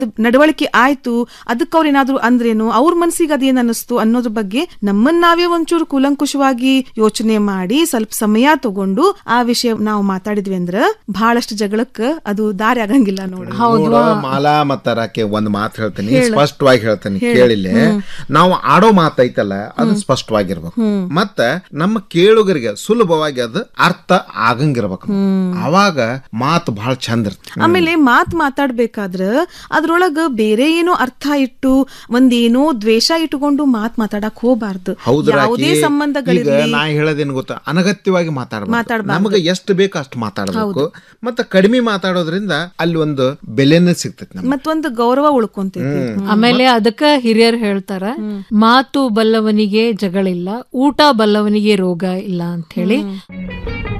ನಡವಳಿಕೆ ಆಯ್ತು ಅದಕ್ಕೆ ಅವ್ರ ಏನಾದ್ರು ಅಂದ್ರೇನು ಅವ್ರ ಮನ್ಸಿಗೆ ಅದೇನ್ ಅನ್ನಿಸ್ತು ಅನ್ನೋದ್ರ ಬಗ್ಗೆ ನಮ್ಮನ್ನ ನಾವೇ ಒಂಚೂರು ಕೂಲಂಕುಷವಾಗಿ ಯೋಚನೆ ಮಾಡಿ ಸ್ವಲ್ಪ ಸಮಯ ತಗೊಂಡು ಆ ವಿಷಯ ನಾವು ಮಾತಾಡಿದ್ವಿ ಅಂದ್ರ ಬಹಳಷ್ಟು ಜಗಳಕ್ಕ ಅದು ದಾರಿ ಆಗಂಗಿಲ್ಲ ನೋಡ್ರಿ ನೋಡು, ಮಾಲಾ ಮತ್ತ ರಾಕೆ ಒಂದ್ ಮಾತು ಹೇಳ್ತೀನಿ ಸ್ಪಷ್ಟವಾಗಿ ಹೇಳ್ತೀನಿ ಕೇಳಿಲ್ಲ ನಾವು ಆಡೋ ಮಾತೈತಲ್ಲ ಅದು ಸ್ಪಷ್ಟವಾಗಿರ್ಬೇಕು ಮತ್ತ ನಮ್ಮ ಕೇಳುಗರಿಗೆ ಸುಲಭವಾಗಿ ಅದು ಅರ್ಥ ಆಗಂಗಿರ್ಬೇಕು ಅವಾಗ ಮಾತು ಬಹಳ ಚಂದ ಇರ್ತದೆ ಆಮೇಲೆ ಮಾತ್ ಮಾತಾಡ್ಬೇಕಾದ್ರ ಅದ್ರೊಳಗ ಬೇರೆ ಏನೋ ಅರ್ಥ ಇಟ್ಟು ಒಂದೇನೋ ದ್ವೇಷ ಇಟ್ಟುಕೊಂಡು ಮಾತ್ ಮಾತಾಡಕ್ ಹೋಗ್ಬಾರ್ದು ಹೌದು ಯಾವುದೇ ರಾಕಿ. ಈಗ ಸಂಬಂಧಗಳಿರ್ಲಿ ನಾ ಹೇಳೋದೇನು ಗೊತ್ತಾ ಅನಗತ್ಯವಾಗಿ ಮಾತಾಡಬೇಕು ಮಾತಾಡ್ಬಾರ್ದು. ನಮಗೆ ಎಷ್ಟು ಬೇಕು ಅಷ್ಟು ಮಾತಾಡಬೇಕು ಮತ್ತೆ ಕಡಿಮೆ ಮಾತಾಡೋದ್ರಿಂದ ಅಲ್ಲಿ ಒಂದು ಬೆಲೆನೇ ಸಿಗ್ತೈತಿ ನಮ್ಗೆ ಮತ್ತೊಂದು ಗೌರವ ಉಳ್ಕೊಂತೈತಿ ಆಮೇಲೆ ಅದಕ್ಕ ಹಿರಿಯರು ಹೇಳ್ತಾರ ಮಾತು ಬಲ್ಲವನಿಗೆ ಜಗಳಿಲ್ಲ ಊಟ ಬಲ್ಲವನಿಗೆ ರೋಗ ಇಲ್ಲ ಅಂತ ಹೇಳಿ